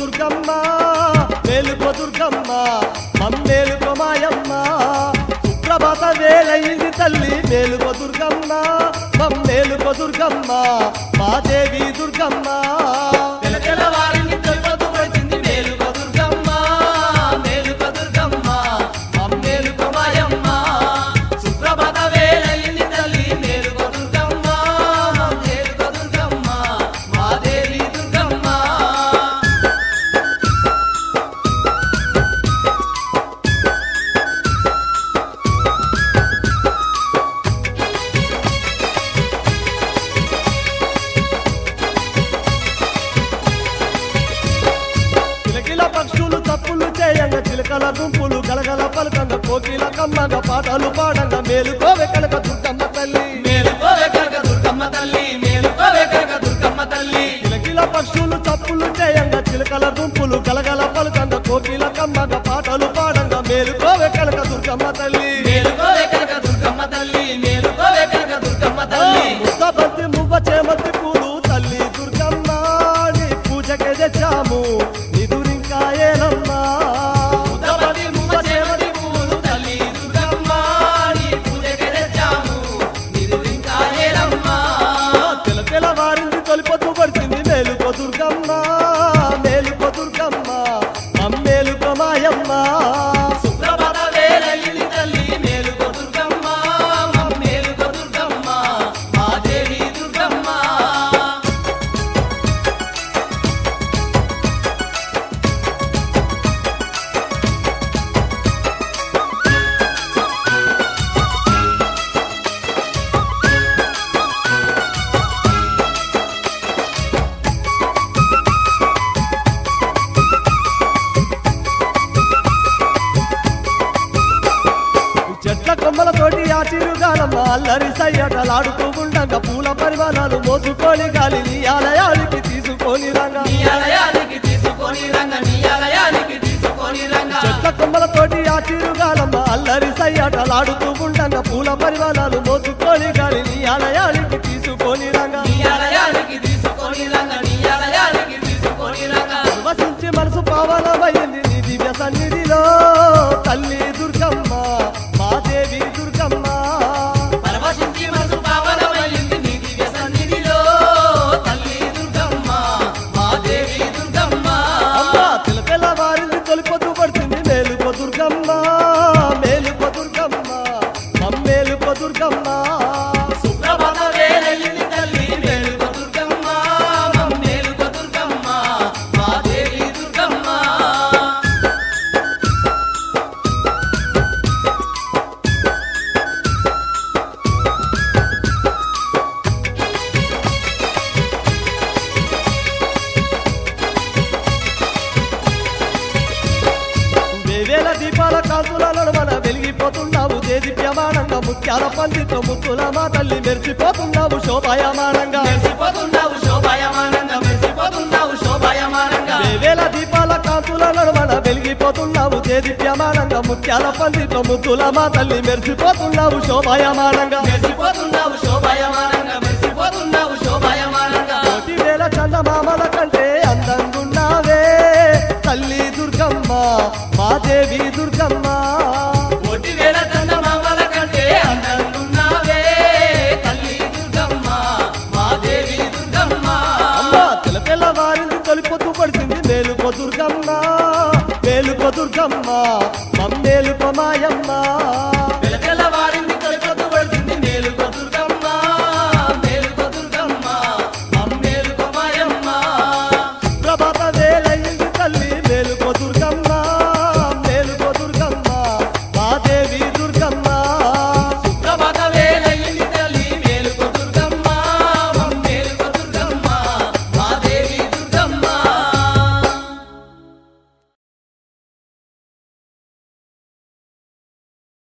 దుర్గమ్మ మేలుకో దుర్గమ్మ మమ్మేలుకో మాయమ్మ సుప్రభాత వేలయింది తల్లి మేలుకో దుర్గమ్మ మమ్మేలుకో దుర్గమ్మ మాదేవి దుర్గమ్మ తెలతెలవారింది తొలిపొద్దు వచ్చింది మేలుకో దుర్గమ్మ, మేలుకో దుర్గమ్మ, మమ్మేలుకో మాయమ్మ. సుప్రభాత వేళయింది తల్లి మేలుకో దుర్గమ్మ, మమ్మేలుకో దుర్గమ్మ, మాదేవి దుర్గమ్మ కిలకిల పక్షులు తప్పులు చేయంగా చిలకల గుంపులు గలగల పలకంగా కోకిల కమ్మగా పాటలు పాడంగా మేలుకోవే కనక దుర్గమ్మ తల్లి మేలుకోవే కనక దుర్గమ్మ తల్లి మేలుకోవే కనక దుర్గమ్మ తల్లి కిలకిల పక్షులు తప్పులు చేయంగా చిలకల గుంపులు గలగల పలకంగా కోకిల కమ్మగా పాటలు పాడంగా మేలుకోవే కనక దుర్గమ్మ తల్లి మేలుకోవే కనక దుర్గమ్మ తల్లి మేలుకోవే కనక దుర్గమ్మ తల్లి ముద్దబంతి మువ్వ చేమంతి పూలు తల్లి దుర్గమ్మ నీ పూజకే తెచ్చాము నిదురింకా ఏనమ్మా ముద్దపతి మువ్వ చేమటి పూలు తల్లి దుర్గమ్మ నీ పూజకి తెచ్చాము నిదురింకా ఏలమ్మా తెల తెల వారింది తొలిపొద్దు పడుతుంది మేలుకో దుర్గమ్మ మేలుకో దుర్గమ్మ అమ్మేలుకో మాయమ్మ సుప్రభాత వేళయింది తల్లి మేలుకో దుర్గమ్మ మమ్మేలుకో దుర్గమ్మ మాదేవి దుర్గమ్మ చెట్ల కొమ్మలతోటి ఆ చిరుగాలమ్మ అల్లరి సయ్యటలాడుతూ ఉండగా పూల పరిమాణాలు మోసుకొని గాలి నీ ఆలయానికి తీసుకొని రంగా నీ ఆలయానికి తీసుకొని రంగ నీ ఆలయానికి తీసుకొని రంగ చెట్ల కొమ్మలతోటి ఆ చిరుగాలమ్మ అల్లరి సయ్యటలాడుతూ ఉండగా పూల పరిమాణాలు మోసుకొని గాలి నీ ఆలయానికి తీసుకొని రంగా నీ ఆలయానికి తీసుకొని రంగ నీ ఆలయానికి తీసుకొని రంగ వసించి మనసు పావనమైంది నీ దివ్య సన్నిధిలో తల్లి దుర్గమ్మ మాదేవి దుర్గమ్మ పరవశించి మనసు పావనమైంది నీ దివ్య సన్నిధిలో తల్లి దుర్గమ్మ మాదేవి దుర్గమ్మ అమ్మ తెల తెల వారిని తొలిపొద్దు పడుతుంది మేలుకో దుర్గమ్మ మేలుకో దుర్గమ్మ మమ్మేలుకో దుర్గమ్మ సుప్రభాత వేళయింది తల్లి మేలుకో దుర్గమ్మ మమ్మేలుకో దుర్గమ్మ మాదేవి దుర్గమ్మ వేవేల దీపాల కాంతుల నడుమన వెలిగిపోతున్నావు దేదీప్యమానంగా ముత్యాల పందితో ముత్తుల మా తల్లి మెరిసిపోతున్నావు శోభాయమానంగా మెరిసిపోతున్నావు శోభాయమానంగా మెరిసిపోతున్నావు శోభాయమానంగా వేవేల దీపాల కాంతుల నడుమన వెలిగిపోతున్నావు దేదీప్యమానంగా ముత్యాల పందితో ముద్దుల మా తల్లి మెరిసిపోతున్నావు శోభాయమానంగా మెరిసిపోతున్నావు శోభాయమానంగా మెరిసిపోతున్నావు శోభాయమానంగా కోటి వేల చందమామల కంటే అందంగున్నావే తల్లి దుర్గమ్మ మాదేవి దుర్గమ్మ కోటి వేల చందమామల కంటే అందంగున్నావే తల్లి దుర్గమ్మ మాదేవి దుర్గమ్మ అమ్మ తెల తెల్ల వారిని తొలిపొద్దు పడుతుంది మేలుకో దుర్గమ్మ మేలుకో దుర్గమ్మ మమ్మేలుకో మాయమ్మ